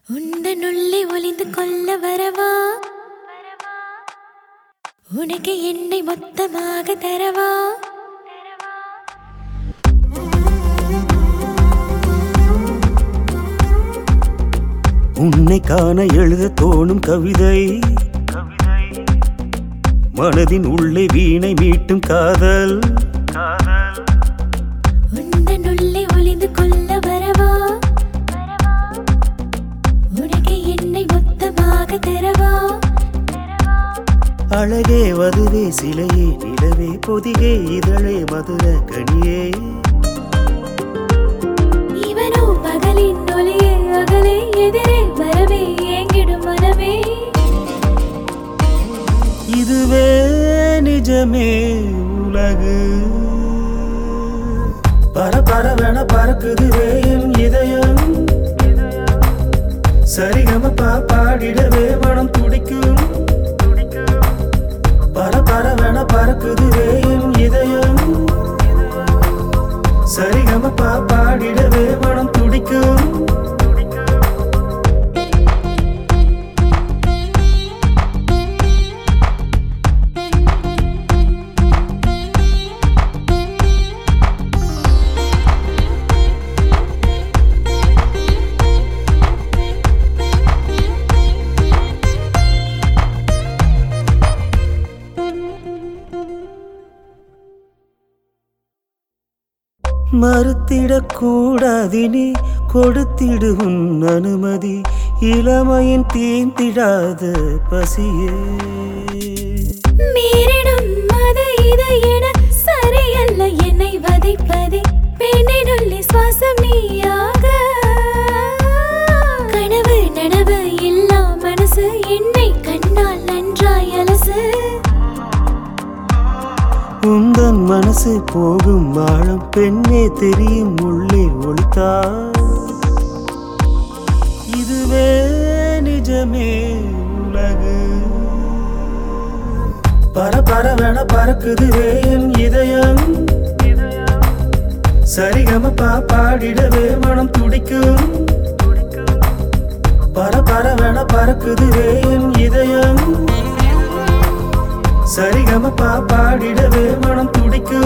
உந்தனுள்ளே ஒளிந்து கொள்ள வரவா உனக்கு என்னை மொத்தமாக தரவா உன்னை காண எழுத தோணும் கவிதை மனதின் உள்ளே வீணை மீட்டும் காதல் உந்தனுள்ளே ஒளிந்து கொள்ள வரவா உனக்கு என்னை மொத்தமாக தரவா அழகே வதுவே சிலையே நிலவே பொதிகே இதழே மதுர கனியே இவனோ பகலின் ஒளியே அகலே எதிரே வரவே ஏங்கிடும் மனமே இதுவே நிஜமே உலகு பர பரவென பறக்குதுவே என் இதயம் சரிகமப்பா பாடிடவே மனம் துடிக்கும் பர பரவென பறக்குதுவே என் இதயம் சரிகமப்பா பாடிடவே மனம் துடிக்கும் மறுத்திடக்கூடாதினி கொடுத்திடு உன் அனுமதி இளமையின் தீந்திடாத பசியே மீறிடும் அது இது என சரியல்ல என்னை வதைப்பதே பெண்ணினுள்ளே சுவாசம் நீயாக கனவு நனவு இல்லா மனசு என்னை கண்ணால் நன்றாய் அலசு உந்தன் மனசு போகும் ஆழம் பெண்ணே தெரியும் உள்ளே ஒளித்தா இதுவே நிஜமே உலகு பர பரவென பறக்குதுவே என் இதயம் சரிகமப்பா பாடிடவே மனம் துடிக்கும் பர பரவென பறக்குதுவே என் இதயம் சரிகமப்பா பாடிடவே மனம் துடிக்கும்